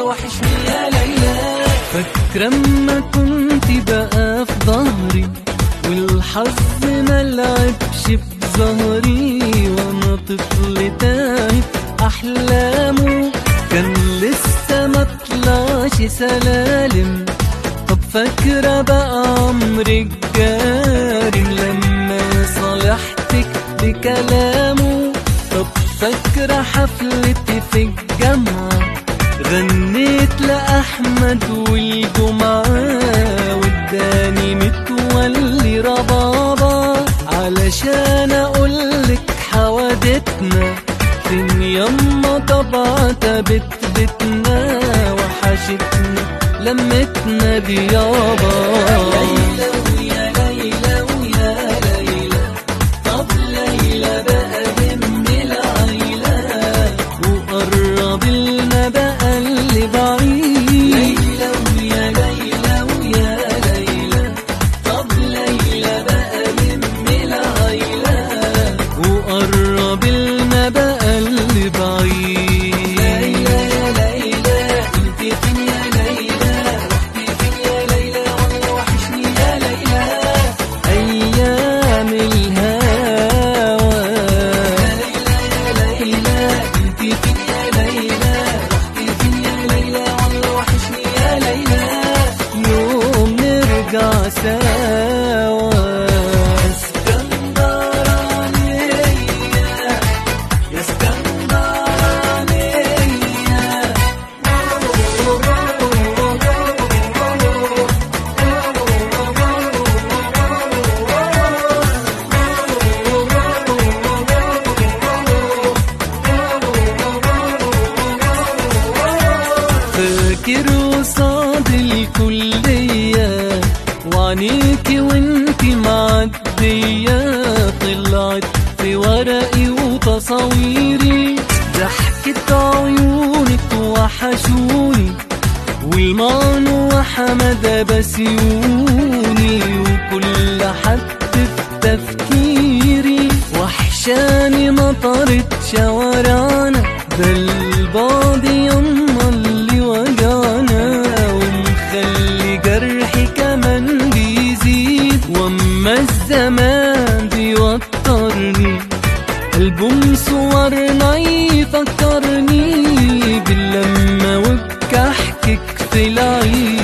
وحشني يا ليلى فاكرة اما كنت بقى في ظهري والحظ ما لعبش في ظهري وانا طفل تايه احلامه كان لسه ما طلعش سلالم طب فاكرة بقى عمرك جارم لما صالحتك بكلامه طب فاكرة حفلتي في الجامعة غنيت لأحمد والجمعة واداني متولي ربابة علشان أقولك حوادتنا فين يما طبعت بت بتنا وحشتنا لمتنا بيابا ليلى ويا ليلى ويا ليلى طب ليلى بقى هم العيلة وقرب لنا بقى اللي بعيد ليلى ويا ليلى ويا ليلى طب ليلى بقى هم العيلة وقرب لنا بقى اللي بعيد ليلى يا ليلى انت فين يا ليلى رحتي فين يا ليلى والله وحشني يا ليلى أيام الهوى ليلى يا ليلى انت فين يا ليلى رحتي فين يا ليلى والله وحشني يا ليلى يوم نرجع سوا اسكندرانية يا اسكندرانية فاكر قصاد الكلية وعنيكي وانتي معدية طلعت في ورقي وتصاويري ضحكة عيونك وحشوني والمان وحمد بسيوني وكل حد في تفكيري وحشاني مطرت شوارعنا ده البعد يما اللي وجعنا ومخلي جرحي كمان بيزيد واما الزمان بيوترني ألبوم صورنا يفكرني باللمة وبكحكك في العيد